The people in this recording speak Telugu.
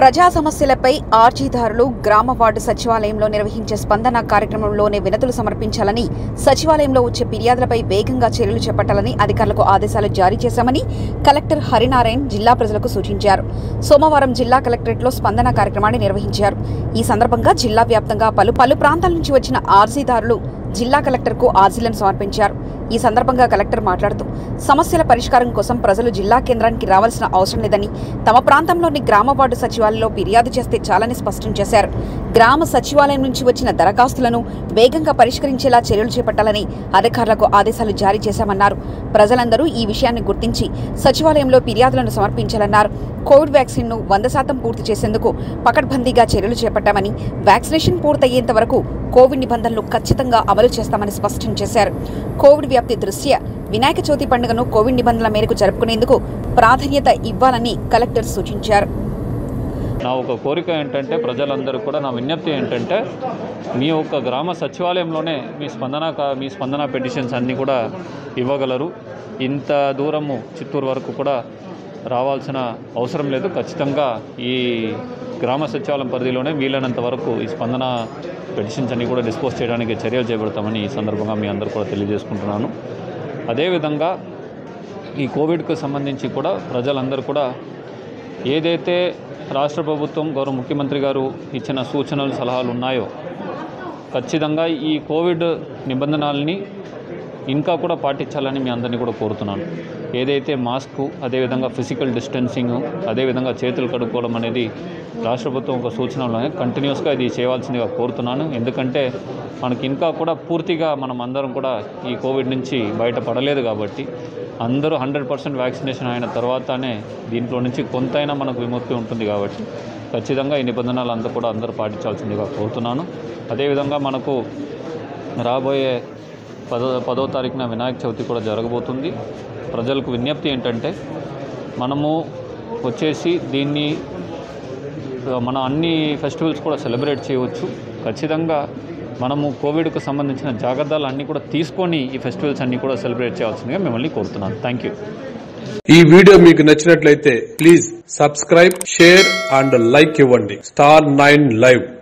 ప్రజా సమస్యలపై ఆర్జీదారులు గ్రామ వార్డు సచివాలయంలో నిర్వహించే స్పందన కార్యక్రమంలోనే వినతులు సమర్పించాలని సచివాలయంలో వచ్చే ఫిర్యాదులపై వేగంగా చర్యలు చేపట్టాలని అధికారులకు ఆదేశాలు జారీ చేశామని కలెక్టర్ హరినారాయణ్ జిల్లా ప్రజలకు సూచించారు సోమవారం జిల్లా కలెక్టరేట్లో స్పందన కార్యక్రమాన్ని నిర్వహించారు ఈ సందర్భంగా జిల్లా వ్యాప్తంగా పలు పలు ప్రాంతాల నుంచి వచ్చిన ఆర్జీదారులు జిల్లా కలెక్టర్కు ఆర్జీలను సమర్పించారు ఈ సందర్భంగా కలెక్టర్ మాట్లాడుతూ సమస్యల పరిష్కారం కోసం ప్రజలు జిల్లా కేంద్రానికి రావాల్సిన అవసరం లేదని తమ ప్రాంతంలోని గ్రామ వార్డు సచివాలయంలో ఫిర్యాదు చేస్తే చాలని స్పష్టం చేశారు గ్రామ సచివాలయం నుంచి వచ్చిన దరఖాస్తులను వేగంగా పరిష్కరించేలా చర్యలు చేపట్టాలని అధికారులకు ఆదేశాలు జారీ చేశామన్నారు ప్రజలందరూ ఈ విషయాన్ని గుర్తించి సచివాలయంలో ఫిర్యాదులను సమర్పించాలన్నారు కోవిడ్ వ్యాక్సిన్ ను వంద శాతం పూర్తి చేసేందుకు పకడ్బందీగా చర్యలు చేపట్టామని వ్యాక్సినేషన్ పూర్తయ్యేంత వరకు కోవిడ్ నిబంధనలు ఖచ్చితంగా అమలు చేస్తామని స్పష్టం చేశారు కోవిడ్ వ్యాప్తి దృష్ట్యా వినాయక చవితి పండుగను కోవిడ్ నిబంధనల మేరకు జరుపుకునేందుకు ప్రాధాన్యత ఇవ్వాలని కలెక్టర్ సూచించారు నా ఒక కోరిక ఏంటంటే ప్రజలందరూ కూడా నా విజ్ఞప్తి ఏంటంటే మీ యొక్క గ్రామ సచివాలయంలోనే మీ స్పందన కా- మీ స్పందన పెటిషన్స్ అన్నీ కూడా ఇవ్వగలరు ఇంత దూరము చిత్తూరు వరకు కూడా రావాల్సిన అవసరం లేదు ఖచ్చితంగా ఈ గ్రామ సచివాలయం పరిధిలోనే వీలైనంత వరకు ఈ స్పందన పెటిషన్స్ అన్ని కూడా డిస్పోజ్ చేయడానికి చర్యలు చేపడతామని ఈ సందర్భంగా మీ అందరూ కూడా తెలియజేసుకుంటున్నాను అదేవిధంగా ఈ కోవిడ్కు సంబంధించి కూడా ప్రజలందరూ కూడా ఏదైతే రాష్ట్ర ప్రభుత్వం గౌరవ ముఖ్యమంత్రి గారు ఇచ్చిన సూచనలు సలహాలు ఉన్నాయో ఖచ్చితంగా ఈ కోవిడ్ నిబంధనల్ని ఇంకా కూడా పాటించాలని మీ అందరినీ కూడా కోరుతున్నాను ఏదైతే మాస్క్ అదేవిధంగా ఫిజికల్ డిస్టెన్సింగ్ అదేవిధంగా చేతులు కడుక్కోవడం అనేది రాష్ట్ర ప్రభుత్వం ఒక సూచనలోనే కంటిన్యూస్గా ఇది చేయవలసిందిగా కోరుతున్నాను ఎందుకంటే మనకి ఇంకా కూడా పూర్తిగా మనం అందరం కూడా ఈ కోవిడ్ నుంచి బయటపడలేదు కాబట్టి అందరూ హండ్రెడ్ పర్సెంట్ వ్యాక్సినేషన్ అయిన తర్వాతనే దీంట్లో నుంచి కొంతైనా మనకు విముక్తి ఉంటుంది కాబట్టి ఖచ్చితంగా ఈ నిబంధనలు అంతా కూడా అందరూ పాటించాల్సిందిగా కోరుతున్నాను అదేవిధంగా మనకు రాబోయే పదో పదో తారీఖున వినాయక చవితి కూడా జరగబోతుంది ప్రజలకు విజ్ఞప్తి ఏంటంటే మనము వచ్చేసి దీన్ని మన అన్ని ఫెస్టివల్స్ కూడా సెలబ్రేట్ చేయవచ్చు ఖచ్చితంగా మనము కోవిడ్కు సంబంధించిన జాగ్రత్తలు అన్నీ కూడా తీసుకొని ఈ ఫెస్టివల్స్ అన్నీ కూడా సెలబ్రేట్ చేయాల్సిందిగా మిమ్మల్ని కోరుతున్నాను థ్యాంక్ యూ ఈ వీడియో మీకు నచ్చినట్లయితే please subscribe share and like ఇవ్వండి స్టార్ నైన్ లైవ్